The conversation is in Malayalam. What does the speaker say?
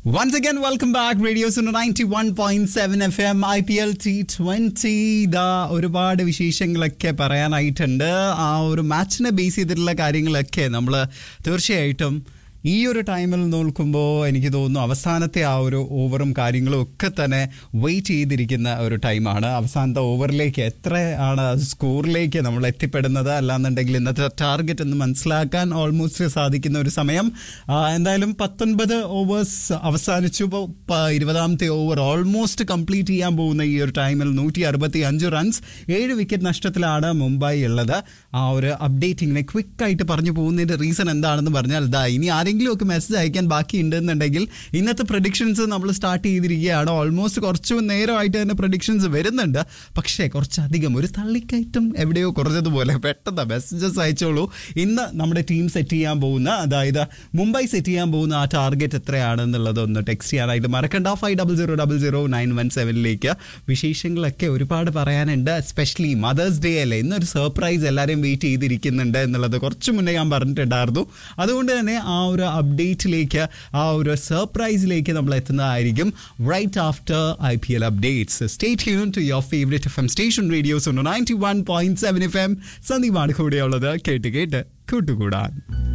Once again, welcome back. Radio Suno 91.7 FM IPL T20 ദാ ഒരുപാട് വിശേഷങ്ങളൊക്കെ പറയാനായിട്ടുണ്ട് ആ ഒരു മാച്ചിനെ ബേസ് ചെയ്തിട്ടുള്ള കാര്യങ്ങളൊക്കെ നമ്മൾ തീർച്ചയായിട്ടും ഈ ഒരു ടൈമിൽ നോക്കുമ്പോൾ എനിക്ക് തോന്നുന്നു അവസാനത്തെ ആ ഒരു ഓവറും കാര്യങ്ങളും ഒക്കെ തന്നെ വെയിറ്റ് ചെയ്തിരിക്കുന്ന ഒരു ടൈമാണ് അവസാനത്തെ ഓവറിലേക്ക് എത്ര ആണ് സ്കോറിലേക്ക് നമ്മൾ എത്തിപ്പെടുന്നത് അല്ലാന്നുണ്ടെങ്കിൽ ഇന്നത്തെ ടാർഗറ്റ് എന്ന് മനസ്സിലാക്കാൻ ഓൾമോസ്റ്റ് സാധിക്കുന്ന ഒരു സമയം ആ, എന്തായാലും പത്തൊൻപത് ഓവേഴ്സ് അവസാനിച്ചു ഇപ്പോൾ പ- ഇരുപതാമത്തെ ഓവർ ഓൾമോസ്റ്റ് കംപ്ലീറ്റ് ചെയ്യാൻ പോകുന്ന ഈ ഒരു ടൈമിൽ നൂറ്റി അറുപത്തി അഞ്ച് റൺസ് ഏഴ് വിക്കറ്റ് നഷ്ടത്തിലാണ് മുംബൈ ഉള്ളത് ആ ഒരു അപ്ഡേറ്റ് ഇങ്ങനെ ക്വിക്കായിട്ട് പറഞ്ഞു പോകുന്നതിന്റെ റീസൺ എന്താണെന്ന് പറഞ്ഞാൽ ദാ ഇനി ആരെങ്കിലും ഒക്കെ മെസ്സേജ് അയക്കാൻ ബാക്കി ഉണ്ടെന്നുണ്ടെങ്കിൽ ഇന്നത്തെ പ്രഡിക്ഷൻസ് നമ്മൾ സ്റ്റാർട്ട് ചെയ്തിരിക്കുകയാണ് ഓൾമോസ്റ്റ് കുറച്ച് നേരമായിട്ട് തന്നെ പ്രഡിക്ഷൻസ് വരുന്നുണ്ട് പക്ഷേ കുറച്ചധികം ഒരു തള്ളിക്കയറ്റം എവിടെയോ കുറഞ്ഞതുപോലെ പെട്ടെന്ന് മെസ്സേജസ് അയച്ചോളൂ ഇന്ന് നമ്മുടെ ടീം സെറ്റ് ചെയ്യാൻ പോകുന്ന അതായത് മുംബൈ സെറ്റ് ചെയ്യാൻ പോകുന്ന ആ ടാർഗറ്റ് എത്രയാണെന്നുള്ളത് ഒന്ന് ടെക്സ്റ്റ് ചെയ്യാനായിട്ട് മറക്കണ്ട five double zero double zero nine one സെവനിലേക്ക് വിശേഷങ്ങളൊക്കെ ഒരുപാട് പറയാനുണ്ട് എസ്പെഷ്യലി മദേഴ്സ് ഡേ അല്ലേ ഇന്നൊരു സർപ്രൈസ് എല്ലാവരെയും വെയിറ്റ് ചെയ്തിരിക്കുന്നുണ്ട് എന്നുള്ളത് കുറച്ച് മുന്നേ ഞാൻ പറഞ്ഞിട്ടുണ്ടായിരുന്നു അതുകൊണ്ട് തന്നെ ആ ഒരു അപ്ഡേറ്റിലേക്ക് ആ ഒരു സർപ്രൈസിലേക്ക് നമ്മൾ എത്തുന്നതായിരിക്കും right after I P L updates stay tune to your favourite F M station radios ninety one point seven F M സന്ദീപാണ് കൂടെയുള്ളത് കേട്ട് കേട്ട് കൂട്ടുകൂടാൻ